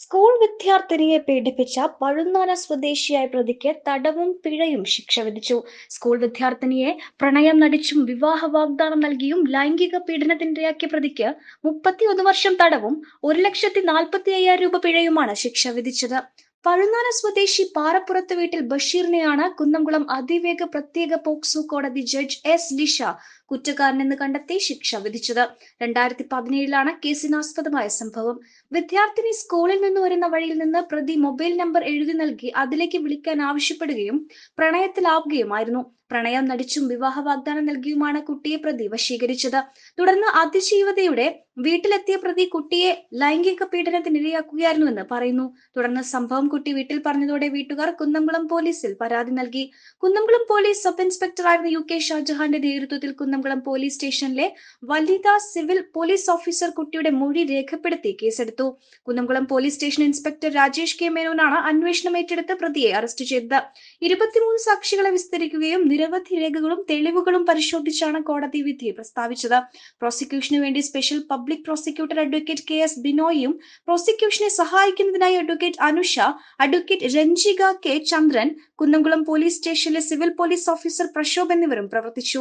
school വിദ്യാർത്ഥിനിയെ പീഡിപ്പിച്ച പഴുന്നാന സ്വദേശിയായ പ്രതിക്ക് തടവും പിഴയും ശിക്ഷ വിധിച്ചു സ്കൂൾ വിദ്യാർത്ഥിനിയെ പ്രണയം നടിച്ചും വിവാഹ വാഗ്ദാനം നൽകിയും ലൈംഗിക പീഡനത്തിനിരയാക്കിയ പ്രതിക്ക് മുപ്പത്തിയൊന്ന് വർഷം തടവും ഒരു ലക്ഷത്തി നാൽപ്പത്തി അയ്യായിരം രൂപ പിഴയുമാണ് ശിക്ഷ വിധിച്ചത് പഴുന്നാന സ്വദേശി പാറപ്പുറത്ത് വീട്ടിൽ ബഷീറിനെയാണ് കുന്നംകുളം അതിവേഗ പ്രത്യേക പോക്സോ കോടതി ജഡ്ജ് എസ് ലിഷ കുറ്റക്കാരനെന്ന് കണ്ടെത്തി ശിക്ഷ വിധിച്ചത് രണ്ടായിരത്തി പതിനേഴിലാണ് കേസിനാസ്പദമായ സംഭവം വിദ്യാർത്ഥിനി സ്കൂളിൽ നിന്ന് വരുന്ന വഴിയിൽ നിന്ന് പ്രതി മൊബൈൽ നമ്പർ എഴുതി നൽകി അതിലേക്ക് വിളിക്കാൻ ആവശ്യപ്പെടുകയും പ്രണയത്തിലാവുകയുമായിരുന്നു പ്രണയം നടിച്ചും വിവാഹ വാഗ്ദാനം നൽകിയുമാണ് കുട്ടിയെ പ്രതി വശീകരിച്ചത് തുടർന്ന് അതിജീവതയുടെ വീട്ടിലെത്തിയ പ്രതി കുട്ടിയെ ലൈംഗിക പീഡനത്തിനിരയാക്കുകയായിരുന്നുവെന്ന് പറയുന്നു തുടർന്ന് സംഭവം കുട്ടി വീട്ടിൽ പറഞ്ഞതോടെ വീട്ടുകാർ കുന്നംകുളം പോലീസിൽ പരാതി നൽകി കുന്നംകുളം പോലീസ് സബ് ഇൻസ്പെക്ടറായിരുന്ന യു കെ ഷാജഹാന്റെ നേതൃത്വത്തിൽ കുന്നംകുളം പോലീസ് സ്റ്റേഷനിലെ വനിതാ സിവിൽ പോലീസ് ഓഫീസർ കുട്ടിയുടെ മൊഴി രേഖപ്പെടുത്തി കേസെടുത്തു Kunnamkulam police station inspector Rajesh K മേനോനാണ് അന്വേഷണം ഏറ്റെടുത്ത് പ്രതിയെ അറസ്റ്റ് ചെയ്തത് ഇരുപത്തിമൂന്ന് സാക്ഷികളെ വിസ്തരിക്കുകയും നിരവധി രേഖകളും തെളിവുകളും പരിശോധിച്ചാണ് കോടതി വിധി പ്രസ്താവിച്ചത് പ്രോസിക്യൂഷന് വേണ്ടി special public prosecutor advocate K S ബിനോയും പ്രോസിക്യൂഷനെ സഹായിക്കുന്നതിനായി advocate Anusha advocate Ranjika K Chandran Kunnamkulam police സ്റ്റേഷനിലെ സിവിൽ പോലീസ് ഓഫീസർ പ്രശോഭ് എന്നിവരും പ്രവർത്തിച്ചു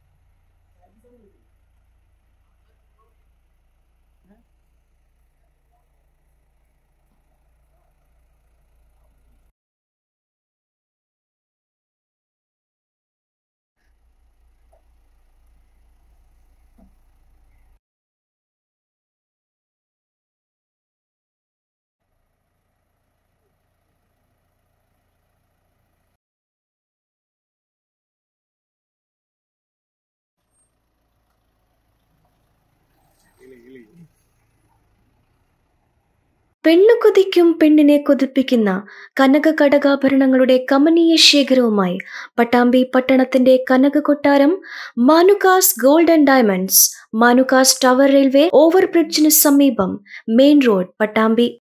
പെണ്ണു കൊതിക്കും പെണ്ണിനെ കൊതിപ്പിക്കുന്ന കനക കടകാഭരണങ്ങളുടെ കമനീയ ശേഖരവുമായി പട്ടാമ്പി പട്ടണത്തിന്റെ കനക കൊട്ടാരം Manukas gold and diamonds Manukas tower railway over ബ്രിഡ്ജിന് സമീപം മെയിൻ റോഡ് പട്ടാമ്പി